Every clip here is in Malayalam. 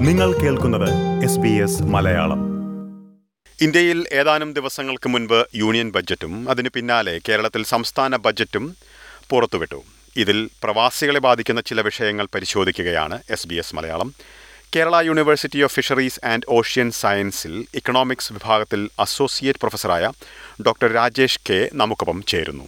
നിങ്ങൾ കേൾക്കുന്നത് എസ് ബി എസ് മലയാളം ഇന്ത്യയിൽ ഏതാനും ദിവസങ്ങൾക്ക് മുൻപ് യൂണിയൻ ബഡ്ജറ്റും അതിന് പിന്നാലെ കേരളത്തിൽ സംസ്ഥാന ബഡ്ജറ്റും പുറത്തുവിട്ടു ഇതിൽ പ്രവാസികളെ ബാധിക്കുന്ന ചില വിഷയങ്ങൾ പരിശോധിക്കുകയാണ് S B S Malayalam Kerala university of fisheries and ocean സയൻസിൽ ഇക്കണോമിക്സ് വിഭാഗത്തിൽ അസോസിയേറ്റ് പ്രൊഫസറായ ഡോക്ടർ രാജേഷ് കെ നമുക്കൊപ്പം ചേരുന്നു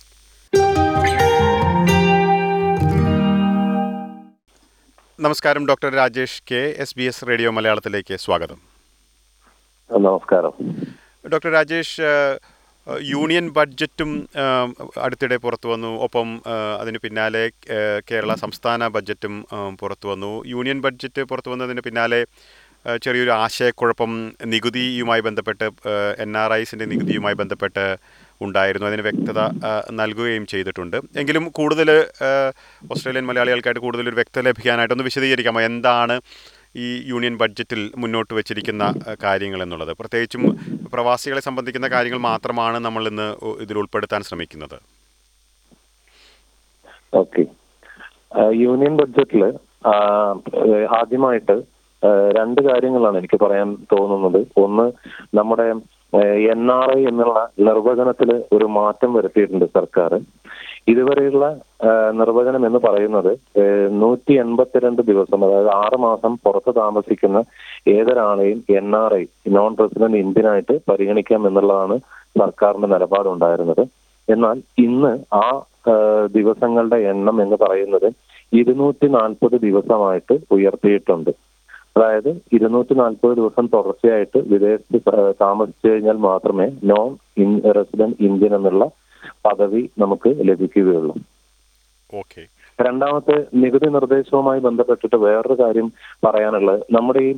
നമസ്കാരം doctor Rajesh K S B S radio മലയാളത്തിലേക്ക് സ്വാഗതം നമസ്കാരം ഡോക്ടർ രാജേഷ് ഏഹ്, ഏഹ്, യൂണിയൻ ബഡ്ജറ്റും ഏഹ്, അടുത്തിടെ പുറത്തു വന്നു ഒപ്പം ഏഹ്, അതിന് പിന്നാലെ ഏഹ്, കേരള സംസ്ഥാന ബഡ്ജറ്റും ഏഹ്, പുറത്തു വന്നു യൂണിയൻ ബഡ്ജറ്റ് പുറത്തു വന്നതിന് പിന്നാലെ ഏഹ്, ചെറിയൊരു ആശയക്കുഴപ്പം നികുതിയുമായി ബന്ധപ്പെട്ട് എൻ ആർ ഐസിൻ്റെ നികുതിയുമായി ബന്ധപ്പെട്ട് ഉണ്ടായിരുന്നു അതിന് വ്യക്തത ഏഹ്, നൽകുകയും ചെയ്തിട്ടുണ്ട് എങ്കിലും കൂടുതൽ ഏഹ്, ഓസ്ട്രേലിയൻ മലയാളികൾക്കായിട്ട് കൂടുതലൊരു വ്യക്തത ലഭിക്കാനായിട്ടൊന്ന് വിശദീകരിക്കാമോ എന്താണ് ഈ യൂണിയൻ ബഡ്ജറ്റിൽ മുന്നോട്ട് വെച്ചിരിക്കുന്ന അഹ്, കാര്യങ്ങൾ എന്നുള്ളത് പ്രത്യേകിച്ചും പ്രവാസികളെ സംബന്ധിക്കുന്ന കാര്യങ്ങൾ മാത്രമാണ് നമ്മൾ ഇന്ന് ഉ- ഇതിൽ ഉൾപ്പെടുത്താൻ ശ്രമിക്കുന്നത് ഓക്കെ യൂണിയൻ ബഡ്ജറ്റില് ആദ്യമായിട്ട് ആ, രണ്ട് കാര്യങ്ങളാണ് എനിക്ക് പറയാൻ തോന്നുന്നത് ഒന്ന് നമ്മുടെ എൻ ആർ ഐ എന്നുള്ള നിർവചനത്തിൽ ഒരു മാറ്റം വരുത്തിയിട്ടുണ്ട് സർക്കാർ ഇതുവരെയുള്ള ആ, നിർവചനം എന്ന് പറയുന്നത് നൂറ്റി എൺപത്തിരണ്ട് ദിവസം അതായത് ആറ് മാസം പുറത്ത് താമസിക്കുന്ന ഏതൊരാളെയും N R I non resident ഇന്ത്യനായിട്ട് പരിഗണിക്കാം എന്നുള്ളതാണ് സർക്കാരിന്റെ നിലപാടുണ്ടായിരുന്നത് എന്നാൽ ഇന്ന് ആ ആ, ദിവസങ്ങളുടെ എണ്ണം എന്ന് പറയുന്നത് ഇരുന്നൂറ്റി നാൽപ്പത് ദിവസമായിട്ട് ഉയർത്തിയിട്ടുണ്ട് അതായത് ഇരുന്നൂറ്റി നാൽപ്പത് ദിവസം തുടർച്ചയായിട്ട് വിദേശത്ത് സ- താമസിച്ചു കഴിഞ്ഞാൽ മാത്രമേ നോൺ ഇൻ റെസിഡന്റ് ഇന്ത്യൻ എന്നുള്ള പദവി നമുക്ക് ലഭിക്കുകയുള്ളൂ ഓക്കെ രണ്ടാമത്തെ നികുതി നിർദ്ദേശവുമായി ബന്ധപ്പെട്ടിട്ട് വേറൊരു കാര്യം പറയാനുള്ളത് നമ്മുടെ ഈ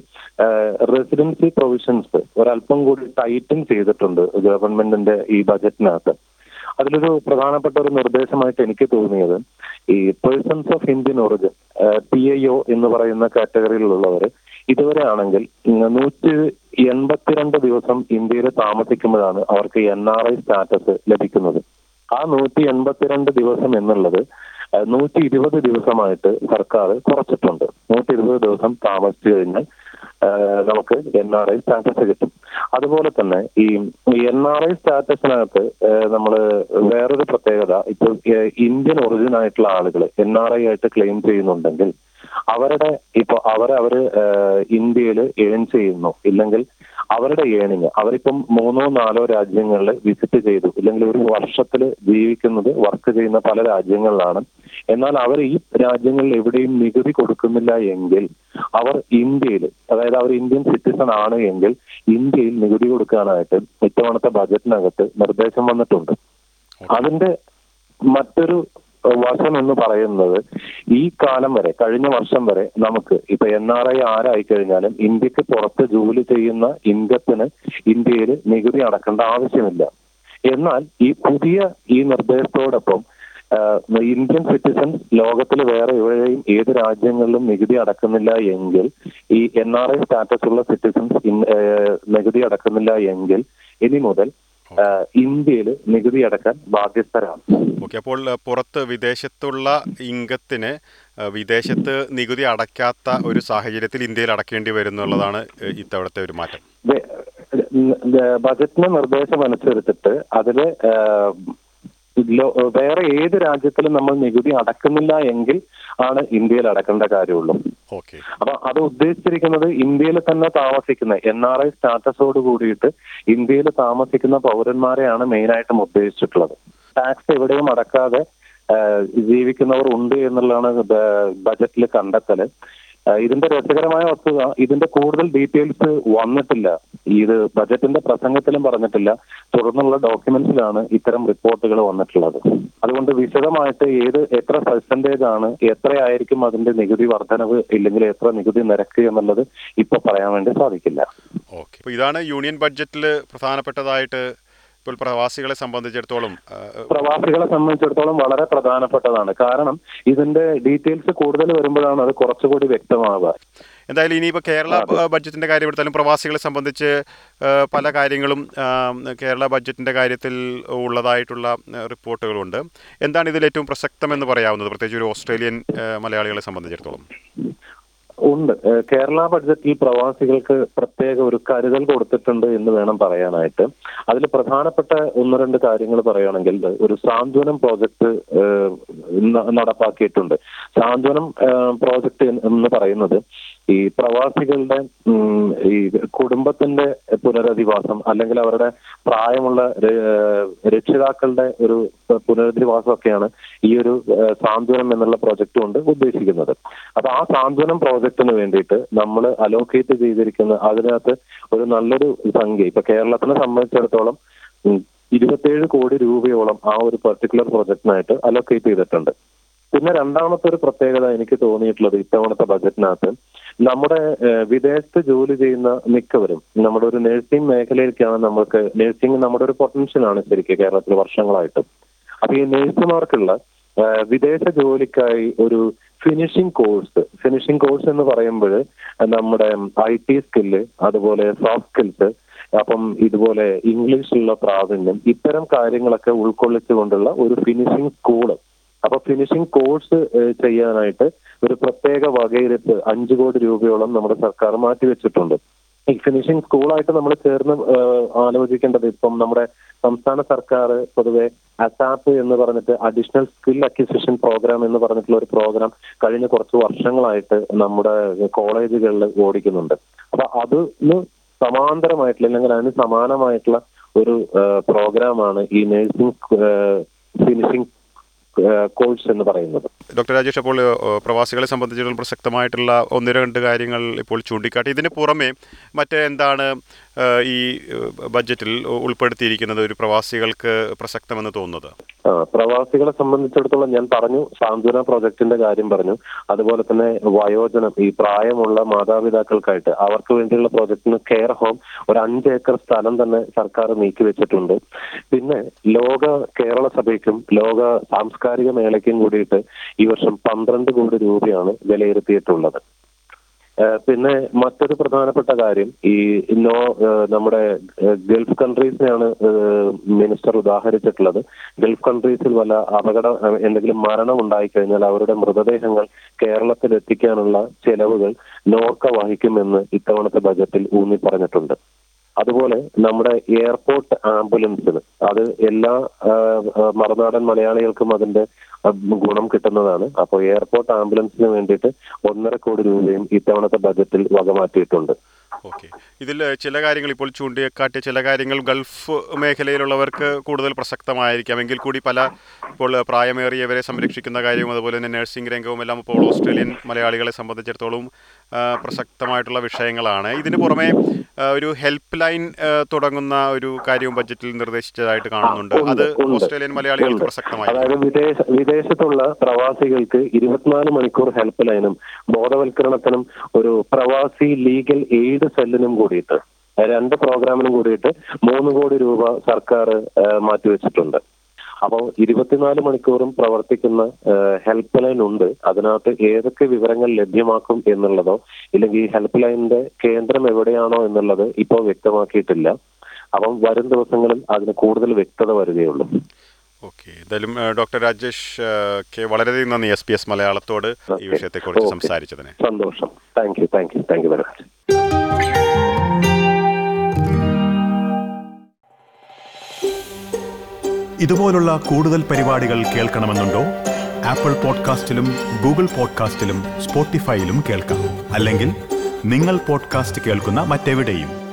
റെസിഡൻസി പ്രൊവിഷൻസ് ഒരല്പം കൂടി ടൈറ്റൻ ചെയ്തിട്ടുണ്ട് ഗവൺമെന്റിന്റെ ഈ ബജറ്റിനകത്ത് അതിലൊരു പ്രധാനപ്പെട്ട ഒരു നിർദ്ദേശമായിട്ട് എനിക്ക് തോന്നിയത് ഈ persons of Indian origin P I O എന്ന് പറയുന്ന കാറ്റഗറിയിലുള്ളവർ ഇതുവരെ ആണെങ്കിൽ നൂറ്റി എൺപത്തിരണ്ട് ദിവസം ഇന്ത്യയിൽ താമസിക്കുമ്പോഴാണ് അവർക്ക് എൻ ആർ ഐ സ്റ്റാറ്റസ് ലഭിക്കുന്നത് ആ നൂറ്റി എൺപത്തിരണ്ട് ദിവസം എന്നുള്ളത് നൂറ്റി ഇരുപത് ദിവസമായിട്ട് സർക്കാർ കുറച്ചിട്ടുണ്ട് നൂറ്റി ഇരുപത് ദിവസം താമസിച്ചു കഴിഞ്ഞാൽ ആ, നമുക്ക് എൻ ആർ ഐ സ്റ്റാറ്റസ് കിട്ടും അതുപോലെ തന്നെ ഈ എൻ ആർ ഐ സ്റ്റാറ്റസിനകത്ത് നമ്മൾ വേറൊരു പ്രത്യേകത ഇപ്പോൾ ഏഹ്, ഇന്ത്യൻ ഒറിജിൻ ആയിട്ടുള്ള ആളുകൾ എൻ ആർ ഐ ആയിട്ട് ക്ലെയിം ചെയ്യുന്നുണ്ടെങ്കിൽ അവരുടെ ഇപ്പൊ അവർ അവര് ഇന്ത്യയിൽ ഏൺ ചെയ്യുന്നു ഇല്ലെങ്കിൽ അവരുടെ ഏണിങ് അവരിപ്പം മൂന്നോ നാലോ രാജ്യങ്ങളിൽ വിസിറ്റ് ചെയ്തു ഇല്ലെങ്കിൽ ഒരു വർഷത്തിൽ ജീവിക്കുന്നത് വർക്ക് ചെയ്യുന്ന പല രാജ്യങ്ങളിലാണ് എന്നാൽ അവർ ഈ രാജ്യങ്ങളിൽ എവിടെയും നികുതി കൊടുക്കുന്നില്ല എങ്കിൽ അവർ ഇന്ത്യയിൽ അതായത് അവർ ഇന്ത്യൻ സിറ്റിസൺ ആണ് എങ്കിൽ ഇന്ത്യയിൽ നികുതി കൊടുക്കാനായിട്ട് ഇത്തവണത്തെ ബജറ്റിനകത്ത് നിർദ്ദേശം വന്നിട്ടുണ്ട് അതിന്റെ മറ്റൊരു വശം എന്ന് പറയുന്നത് ഈ കാലം വരെ കഴിഞ്ഞ വർഷം വരെ നമുക്ക് ഇപ്പൊ എൻ ആർ ഐ ആരായി കഴിഞ്ഞാലും ഇന്ത്യക്ക് പുറത്ത് ജോലി ചെയ്യുന്ന ഇൻകത്തിന് ഇന്ത്യയിൽ നികുതി അടക്കേണ്ട ആവശ്യമില്ല എന്നാൽ ഈ പുതിയ ഈ നിർദ്ദേശത്തോടൊപ്പം ആഹ് ഇന്ത്യൻ സിറ്റിസൺസ് ലോകത്തിൽ വേറെ എവിടെയും ഏത് രാജ്യങ്ങളിലും നികുതി അടക്കുന്നില്ല എങ്കിൽ ഈ എൻ ആർ ഐ സ്റ്റാറ്റസ് ഉള്ള സിറ്റിസൺസ് നികുതി അടക്കുന്നില്ല എങ്കിൽ ഇനി മുതൽ ആഹ് ഇന്ത്യയിൽ നികുതി അടക്കാൻ ബാധ്യസ്ഥരാണ് ഓക്കെ അപ്പോൾ ഏഹ്, പുറത്ത് വിദേശത്തുള്ള ഇംഗത്തിന് ഏഹ്, വിദേശത്ത് നികുതി അടയ്ക്കാത്ത ഒരു സാഹചര്യത്തിൽ ഇന്ത്യയിൽ അടക്കേണ്ടി വരും എന്നുള്ളതാണ് ഏഹ്, ഇത്തവണത്തെ ഒരു മാറ്റം വേ- ഏഹ് ബജറ്റിന്റെ നിർദ്ദേശം അനുസരിച്ചിട്ട് അതില് ഏഹ് ലോ- വേറെ ഏത് രാജ്യത്തിലും നമ്മൾ നികുതി അടക്കുന്നില്ല എങ്കിൽ ആണ് ഇന്ത്യയിൽ അടക്കേണ്ട കാര്യമുള്ളൂ ഓക്കെ അപ്പൊ അത് ഉദ്ദേശിച്ചിരിക്കുന്നത് ഇന്ത്യയിൽ തന്നെ താമസിക്കുന്ന എൻ ആർ ഐ സ്റ്റാറ്റസോട് കൂടിയിട്ട് ഇന്ത്യയിൽ താമസിക്കുന്ന പൗരന്മാരെയാണ് മെയിനായിട്ടും ഉദ്ദേശിച്ചിട്ടുള്ളത് ടാക്സ് എവിടെയും അടക്കാതെ ആഹ് ജീവിക്കുന്നവർ ഉണ്ട് എന്നുള്ളതാണ് ബ- ബജറ്റിൽ കണ്ടെത്തല് ആഹ് ഇതിന്റെ രസകരമായ വസ്തുത ഇതിന്റെ കൂടുതൽ ഡീറ്റെയിൽസ് വന്നിട്ടില്ല ഇത് ബജറ്റിന്റെ പ്രസംഗത്തിലും പറഞ്ഞിട്ടില്ല തുടർന്നുള്ള ഡോക്യുമെന്റ്സിലാണ് ഇത്തരം റിപ്പോർട്ടുകൾ വന്നിട്ടുള്ളത് അതുകൊണ്ട് വിശദമായിട്ട് ഏത് എത്ര പെർസെന്റേജ് ആണ് എത്രയായിരിക്കും അതിന്റെ നികുതി വർധനവ് ഇല്ലെങ്കിൽ എത്ര നികുതി നിരക്ക് എന്നുള്ളത് ഇപ്പൊ പറയാൻ വേണ്ടി സാധിക്കില്ല ഓക്കെ അപ്പോൾ ഇതാണ് യൂണിയൻ ബഡ്ജറ്റിൽ പ്രധാനപ്പെട്ടതായിട്ട് ഇപ്പോൾ പ്രവാസികളെ സംബന്ധിച്ചിടത്തോളം ഏഹ്, പ്രവാസികളെ സംബന്ധിച്ചിടത്തോളം വളരെ പ്രധാനപ്പെട്ടതാണ് കാരണം ഇതിന്റെ ഡീറ്റെയിൽസ് കൂടുതൽ വരുമ്പോഴാണ് അത് കുറച്ചുകൂടി വ്യക്തമാവുക എന്തായാലും ഇനിയിപ്പോൾ കേരള ബ- ബഡ്ജറ്റിന്റെ കാര്യം എടുത്താലും പ്രവാസികളെ സംബന്ധിച്ച് ആ, പല കാര്യങ്ങളും ആ, കേരള ബഡ്ജറ്റിന്റെ കാര്യത്തിൽ ഉള്ളതായിട്ടുള്ള ആ, റിപ്പോർട്ടുകളുണ്ട് എന്താണ് ഇതിൽ ഏറ്റവും പ്രസക്തമെന്ന് പറയാവുന്നത് പ്രത്യേകിച്ച് ഒരു ഓസ്ട്രേലിയൻ ആ, മലയാളികളെ സംബന്ധിച്ചിടത്തോളം ഉണ്ട് ഏഹ് കേരള ബഡ്ജറ്റിൽ പ്രവാസികൾക്ക് പ്രത്യേക ഒരു കരുതൽ കൊടുത്തിട്ടുണ്ട് എന്ന് വേണം പറയാനായിട്ട് അതിൽ പ്രധാനപ്പെട്ട ഒന്ന് രണ്ട് കാര്യങ്ങൾ പറയുകയാണെങ്കിൽ ഒരു സാന്ത്വനം പ്രോജക്റ്റ് ഏഹ് ന- നടപ്പാക്കിയിട്ടുണ്ട് സാന്ത്വനം ഏഹ് പ്രോജക്റ്റ് എന്ന് പറയുന്നത് ഈ പ്രവാസികളുടെ ഉം, ഈ കുടുംബത്തിന്റെ പുനരധിവാസം അല്ലെങ്കിൽ അവരുടെ പ്രായമുള്ള ര- രക്ഷിതാക്കളുടെ ഒരു പുനരധിവാസമൊക്കെയാണ് ഈ ഒരു ഏഹ് സാന്ത്വനം എന്നുള്ള പ്രോജക്റ്റ് കൊണ്ട് ഉദ്ദേശിക്കുന്നത് അപ്പൊ ആ സാന്ത്വനം പ്രോജക്റ്റിന് വേണ്ടിയിട്ട് നമ്മൾ അലോക്കേറ്റ് ചെയ്തിരിക്കുന്ന അതിനകത്ത് ഒരു നല്ലൊരു സംഖ്യ ഇപ്പൊ കേരളത്തിനെ സംബന്ധിച്ചിടത്തോളം ഉം, ഇരുപത്തേഴ് കോടി രൂപയോളം ആ ഒരു പെർട്ടിക്കുലർ പ്രോജക്റ്റിനായിട്ട് അലോക്കേറ്റ് ചെയ്തിട്ടുണ്ട് പിന്നെ രണ്ടാമത്തെ ഒരു പ്രത്യേകത എനിക്ക് തോന്നിയിട്ടുള്ളത് ഇത്തവണത്തെ ബജറ്റിനകത്ത് നമ്മുടെ ഏഹ്, വിദേശത്ത് ജോലി ചെയ്യുന്ന മിക്കവരും നമ്മുടെ ഒരു നഴ്സിംഗ് മേഖലയിലേക്കാണ് നമുക്ക് നഴ്സിംഗ് നമ്മുടെ ഒരു പൊട്ടൻഷ്യലാണ് ശരിക്കും കേരളത്തിൽ വർഷങ്ങളായിട്ട് അപ്പൊ ഈ നഴ്സുമാർക്കുള്ള ഏഹ്, വിദേശ ജോലിക്കായി ഒരു ഫിനിഷിംഗ് കോഴ്സ് ഫിനിഷിംഗ് കോഴ്സ് എന്ന് പറയുമ്പോൾ നമ്മുടെ ഐ ടി സ്കില്ല് അതുപോലെ സോഫ്റ്റ് സ്കിൽസ് അപ്പം ഇതുപോലെ ഇംഗ്ലീഷിലുള്ള പ്രാവീണ്യം ഇത്തരം കാര്യങ്ങളൊക്കെ ഉൾക്കൊള്ളിച്ചുകൊണ്ടുള്ള ഒരു ഫിനിഷിംഗ് സ്കൂള് അപ്പൊ ഫിനിഷിംഗ് കോഴ്സ് ഏഹ്, ചെയ്യാനായിട്ട് ഒരു പ്രത്യേക വകയിരുപ്പ് അഞ്ചു കോടി രൂപയോളം നമ്മുടെ സർക്കാർ മാറ്റിവെച്ചിട്ടുണ്ട് ഈ ഫിനിഷിംഗ് സ്കൂളായിട്ട് നമ്മൾ ചേർന്ന് ഏഹ്, ആലോചിക്കേണ്ടത് ഇപ്പം നമ്മുടെ സംസ്ഥാന സർക്കാർ പൊതുവെ അസാപ്പ് എന്ന് പറഞ്ഞിട്ട് അഡീഷണൽ സ്കിൽ അക്വിസിഷൻ പ്രോഗ്രാം എന്ന് പറഞ്ഞിട്ടുള്ള ഒരു പ്രോഗ്രാം കഴിഞ്ഞ കുറച്ച് വർഷങ്ങളായിട്ട് നമ്മുടെ കോളേജുകളിൽ ഓടിക്കുന്നുണ്ട് അപ്പൊ അതിന് സമാന്തരമായിട്ടുള്ള അല്ലെങ്കിൽ അതിന് സമാനമായിട്ടുള്ള ഒരു പ്രോഗ്രാമാണ് ഈ നഴ്സിംഗ് ഫിനിഷിംഗ് കോഴ്സ് എന്ന് പറയുന്നത് ഡോക്ടർ രാജേഷ് അപ്പോൾ ഏഹ്, പ്രവാസികളെ സംബന്ധിച്ചിടത്തോളം പ്രസക്തമായിട്ടുള്ള ഒന്ന് രണ്ട് കാര്യങ്ങൾ ഇപ്പോൾ ചൂണ്ടിക്കാട്ടി ഇതിന് പുറമെ മറ്റ് എന്താണ് ഏഹ്, ഈ ഏഹ്, ബഡ്ജറ്റിൽ ഉൾപ്പെടുത്തിയിരിക്കുന്നത് ഒരു പ്രവാസികൾക്ക് പ്രസക്തമെന്ന് തോന്നുന്നത് ആ, പ്രവാസികളെ സംബന്ധിച്ചിടത്തോളം ഞാൻ പറഞ്ഞു സാന്ത്വന പ്രോജക്ടിന്റെ കാര്യം പറഞ്ഞു അതുപോലെ തന്നെ വയോജനം ഈ പ്രായമുള്ള മാതാപിതാക്കൾക്കായിട്ട് അവർക്ക് വേണ്ടിയുള്ള പ്രോജക്റ്റിന് കെയർ ഹോം ഒരു അഞ്ച് ഏക്കർ സ്ഥലം തന്നെ സർക്കാർ നീക്കി വെച്ചിട്ടുണ്ട് പിന്നെ ലോക കേരള സഭയ്ക്കും ലോക സാംസ്കാരിക മേളയ്ക്കും കൂടിയിട്ട് ഈ വർഷം പന്ത്രണ്ട് കോടി രൂപയാണ് വിലയിരുത്തിയിട്ടുള്ളത് ഏഹ് പിന്നെ മറ്റൊരു പ്രധാനപ്പെട്ട കാര്യം ഈ നോ ഏഹ് നമ്മുടെ ഏഹ് ഗൾഫ് കൺട്രീസിനെയാണ് ഏഹ് മിനിസ്റ്റർ ഉദാഹരിച്ചിട്ടുള്ളത് ഗൾഫ് കൺട്രീസിൽ വല്ല അപകട ഏഹ് എന്തെങ്കിലും മരണം ഉണ്ടായിക്കഴിഞ്ഞാൽ അവരുടെ മൃതദേഹങ്ങൾ കേരളത്തിൽ എത്തിക്കാനുള്ള ചെലവുകൾ നോർക്ക വഹിക്കുമെന്ന് ഇത്തവണത്തെ ബജറ്റിൽ ഊന്നി പറഞ്ഞിട്ടുണ്ട് അതുപോലെ നമ്മുടെ എയർപോർട്ട് ആംബുലൻസിന് അത് എല്ലാ ആ, ആ, മറുനാടൻ മലയാളികൾക്കും അതിന്റെ ആ, ഗുണം കിട്ടുന്നതാണ് അപ്പോൾ എയർപോർട്ട് ആംബുലൻസിന് വേണ്ടിയിട്ട് ഒന്നര കോടി രൂപയും ഇത്തവണത്തെ ബജറ്റിൽ വകമാറ്റിയിട്ടുണ്ട് ഓക്കെ ഇതിൽ ചില കാര്യങ്ങൾ ഇപ്പോൾ ചൂണ്ടിക്കാട്ടിയ ചില കാര്യങ്ങൾ ഗൾഫ് മേഖലയിലുള്ളവർക്ക് കൂടുതൽ പ്രസക്തമായിരിക്കാം എങ്കിൽ കൂടി പല ഇപ്പോൾ പ്രായമേറിയവരെ സംരക്ഷിക്കുന്ന കാര്യവും അതുപോലെ തന്നെ നഴ്സിംഗ് രംഗവും എല്ലാം ഇപ്പോൾ ഓസ്ട്രേലിയൻ മലയാളികളെ സംബന്ധിച്ചിടത്തോളം ആ, പ്രസക്തമായിട്ടുള്ള വിഷയങ്ങളാണ് ഇതിന് പുറമെ ആ, ഒരു ഹെൽപ്പ് ലൈൻ ആ, തുടങ്ങുന്ന ഒരു കാര്യവും ബഡ്ജറ്റിൽ നിർദ്ദേശിച്ചതായിട്ട് കാണുന്നുണ്ട് ഉണ്ട്, അത് ഉണ്ട്, ഓസ്ട്രേലിയൻ മലയാളികൾക്ക് ഉണ്ട്. പ്രസക്തമായി അതായത് വിദേശ വിദേശത്തുള്ള പ്രവാസികൾക്ക് ഇരുപത്തിനാല് മണിക്കൂർ ഹെൽപ്പ് ലൈനും ബോധവൽക്കരണത്തിനും ഒരു പ്രവാസി ലീഗൽ എയ്ഡ് സെല്ലിനും കൂടിയിട്ട് രണ്ട് പ്രോഗ്രാമിനും കൂടിയിട്ട് മൂന്ന് കോടി രൂപ സർക്കാർ ഏഹ്, മാറ്റിവെച്ചിട്ടുണ്ട് അപ്പോൾ ഇരുപത്തിനാല് മണിക്കൂറും പ്രവർത്തിക്കുന്ന ഹെൽപ്പ് ലൈൻ ഉണ്ട് അതിനകത്ത് ഏതൊക്കെ വിവരങ്ങൾ ലഭ്യമാക്കും എന്നുള്ളതോ ഇല്ലെങ്കിൽ ഈ ഹെൽപ്പ് ലൈനിന്റെ കേന്ദ്രം എവിടെയാണോ എന്നുള്ളത് ഇപ്പോൾ വ്യക്തമാക്കിയിട്ടില്ല അപ്പം വരും ദിവസങ്ങളിൽ അതിന് കൂടുതൽ വ്യക്തത വരികയുള്ളൂ ഓക്കെ എന്തായാലും ആ, ഡോക്ടർ രാജേഷ് ആ, കെ വളരെയധികം നന്ദി എസ് പി എസ് മലയാളത്തോട് ഈ വിഷയത്തെക്കുറിച്ച് ഓക്കെ. സംസാരിച്ചതിന് സന്തോഷം thank you thank you thank you very much ഇതുപോലുള്ള കൂടുതൽ പരിപാടികൾ കേൾക്കണമെന്നുണ്ടോ ആപ്പിൾ പോഡ്കാസ്റ്റിലും ഗൂഗിൾ പോഡ്കാസ്റ്റിലും സ്പോട്ടിഫൈയിലും കേൾക്കാം അല്ലെങ്കിൽ നിങ്ങൾ പോഡ്കാസ്റ്റ് കേൾക്കുന്ന മറ്റെവിടെയും